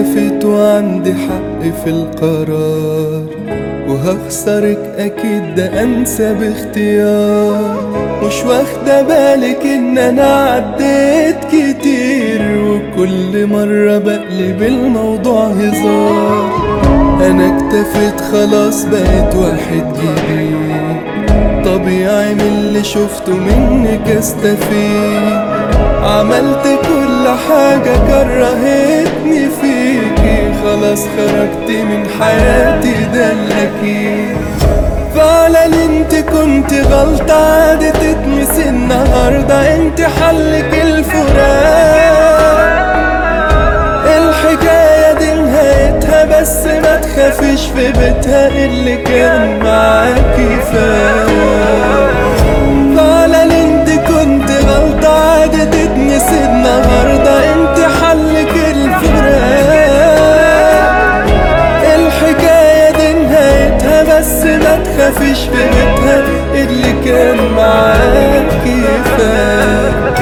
اكتفيت وعندي حق في القرار وهخسرك اكيد ده انسى باختيار مش واخدة بالك ان انا عديت كتير وكل مرة بقلب الموضوع هزار انا اكتفيت خلاص بقيت واحد جديد طبيعي من اللي شفته منك استفيد عملت كل حاجة كرهتني فيكي خلاص خرجت من حياتي ده الأكيد فعلا انت كنت غلطة عادي تتمسي النهاردة انت حلك الفراق الحكاية دي نهايتها بس ما تخافيش في بيتها اللي كان معاكي فات فعلا انت كنت غلطة عادي تتنسي النهاردة انت حلك الفراق الحكاية دي نهايتها بس ما تخافيش في بيتها اللي كان معاكي فات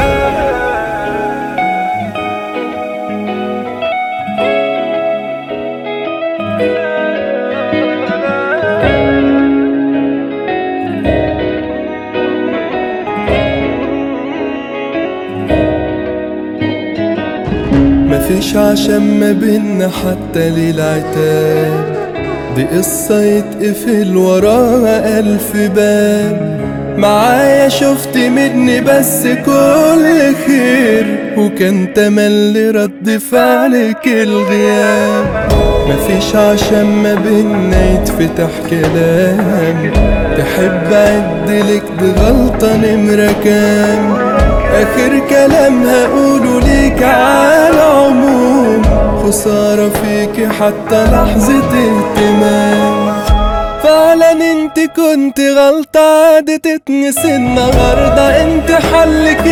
مفيش عشان ما بينا حتى للعتاب دي قصة يتقفل وراها ألف باب معايا شفت مني بس كل خير وكان تملي رد فعلك الغياب مفيش عشان ما بينا يتفتح كلام تحب أعدلك دي غلطة نمرة كام آخر كلام هقوله ليك على العموم خسارة فيكي حتى لحظة اهتمام فعلا انت كنت غلطة عادي تتنسي النهاردة انت حلك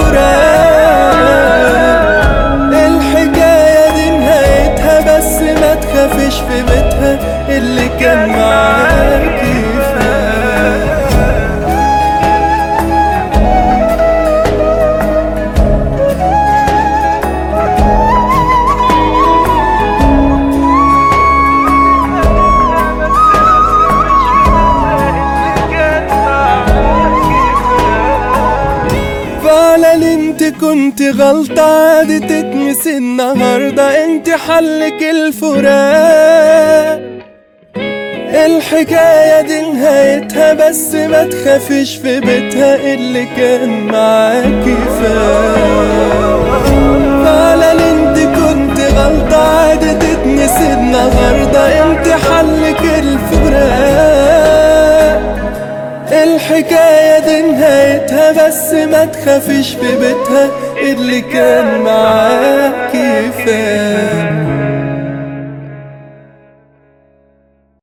الفراق الحكاية دي نهايتها بس ما تخافيش في بيتها اللي كان معاكي فات فعلا انت كنت غلطة عادي تتنسي النهاردة انت حلك الفراق الحكاية دي نهايتها بس ما تخافيش في بيتها اللي كان معاكي فات فعلا انت كنت غلطة عادي تتنسي النهاردة انت حلك الفراق الحكاية دي نهايتها بس ما تخافيش في بيتها اللي كان معاكي فات